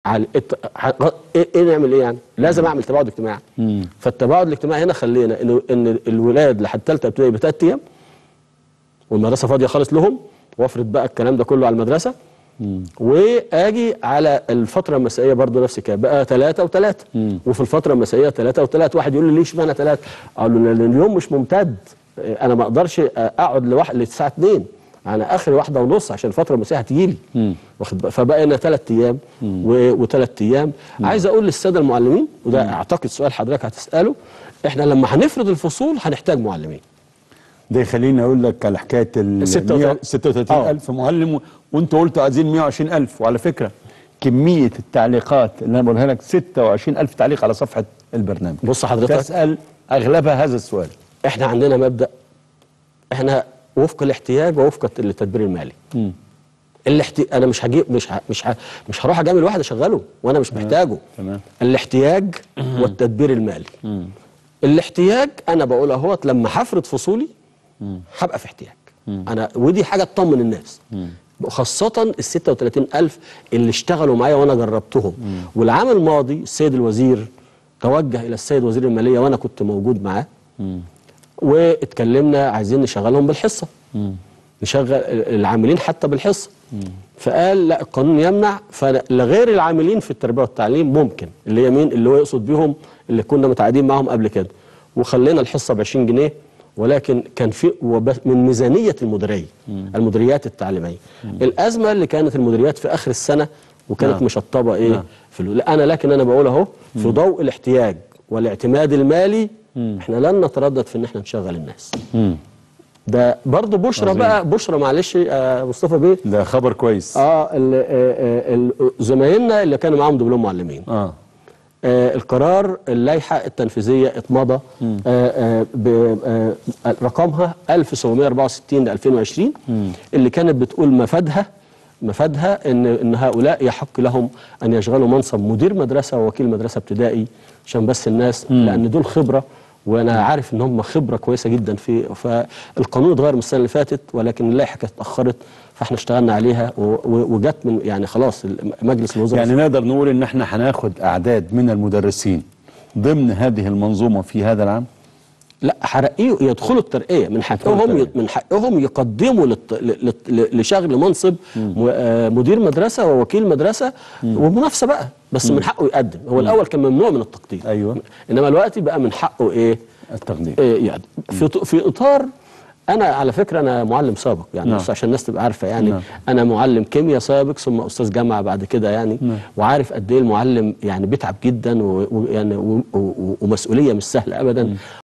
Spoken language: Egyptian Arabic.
على الت... ح- ايه إيه نعمل ايه يعني لازم اعمل تباعد اجتماعي فالتباعد الاجتماعي هنا خلينا انه ان الولاد لحد ثالثه ابتدائي بثلاث ايام والمدرسه فاضيه خالص لهم وافرض بقى الكلام ده كله على المدرسه واجي على الفتره المسائيه برضو نفس الكلام بقى ثلاثه وثلاثه وفي الفتره المسائيه ثلاثه وثلاثه واحد يقول لي ليش اشمعنى ثلاثه؟ اقول له لان اليوم مش ممتد انا ما اقدرش اقعد لواحد للساعه 2 انا اخر واحده ونص عشان الفتره المسائيه هتجي لي واخد بالك؟ فبقينا ثلاث ايام وثلاث ايام عايز اقول للساده المعلمين وده اعتقد سؤال حضرتك هتساله احنا لما هنفرض الفصول هنحتاج معلمين ده يخليني اقول لك على حكايه ال 36 36000 معلم و- وانت قلت عايزين 120000 وعلى فكره كميه التعليقات اللي انا بقولها لك 26000 تعليق على صفحه البرنامج بص حضرتك تسال اغلبها هذا السؤال احنا عندنا مبدا احنا وفق الاحتياج ووفق التدبير المالي الاحتي... انا مش هجيب مش ه... مش ه... مش هروح اجامل واحد اشغله وانا مش محتاجه تمام. الاحتياج والتدبير المالي الاحتياج انا بقول اهوت لما هفرض فصولي هبقى في احتياج انا ودي حاجه تطمن الناس خاصة ال 36000 اللي اشتغلوا معايا وانا جربتهم والعام الماضي السيد الوزير توجه الى السيد وزير المالية وانا كنت موجود معاه واتكلمنا عايزين نشغلهم بالحصة نشغل العاملين حتى بالحصة فقال لا القانون يمنع فلغير العاملين في التربية والتعليم ممكن اللي هي مين اللي هو يقصد بيهم اللي كنا متعاقدين معاهم قبل كده وخلينا الحصة ب 20 جنيه ولكن كان في وبس- من ميزانية المديرية المديريات التعليمية الأزمة اللي كانت المديريات في آخر السنة وكانت نعم. مشطبة إيه نعم. في الو- لا انا لكن انا بقول اهو في ضوء الاحتياج والاعتماد المالي احنا لن نتردد في ان احنا نشغل الناس ده برضه بشرى عظيم. بقى بشرى معلش يا مصطفى بيه ده خبر كويس اه ال- آه، آه، ال- زمايلنا اللي كانوا معاهم دبلوم معلمين اه آه القرار اللائحه التنفيذيه اتمضى آه آه ب- آه رقمها 1764 ل 2020 اللي كانت بتقول مفادها مفادها ان ان هؤلاء يحق لهم ان يشغلوا منصب مدير مدرسه ووكيل مدرسه ابتدائي عشان بس الناس لان دول خبره وانا عارف ان هم خبره كويسه جدا في فالقانون اتغير من السنه اللي فاتت ولكن اللائحه كانت اتاخرت فاحنا اشتغلنا عليها و- و- وجت من يعني خلاص مجلس الوزراء يعني نقدر نقول ان احنا هناخد اعداد من المدرسين ضمن هذه المنظومه في هذا العام لا حرقيه يدخلوا الترقيه من حقهم الترقية. من حقهم يقدموا للت... ل- ل- لشغل منصب م- آه، مدير مدرسه ووكيل مدرسه ومنافسه بقى بس من حقه يقدم هو الاول كان ممنوع من التقديم أيوة. انما دلوقتي بقى من حقه ايه التقديم إيه يعني في ط- في اطار انا على فكره انا معلم سابق يعني نعم. بس عشان الناس تبقى عارفه يعني نعم. انا معلم كيمياء سابق ثم استاذ جامعه بعد كده يعني وعارف قد ايه المعلم يعني بيتعب جدا و- ويعني و- و- ومسؤوليه مش سهله ابدا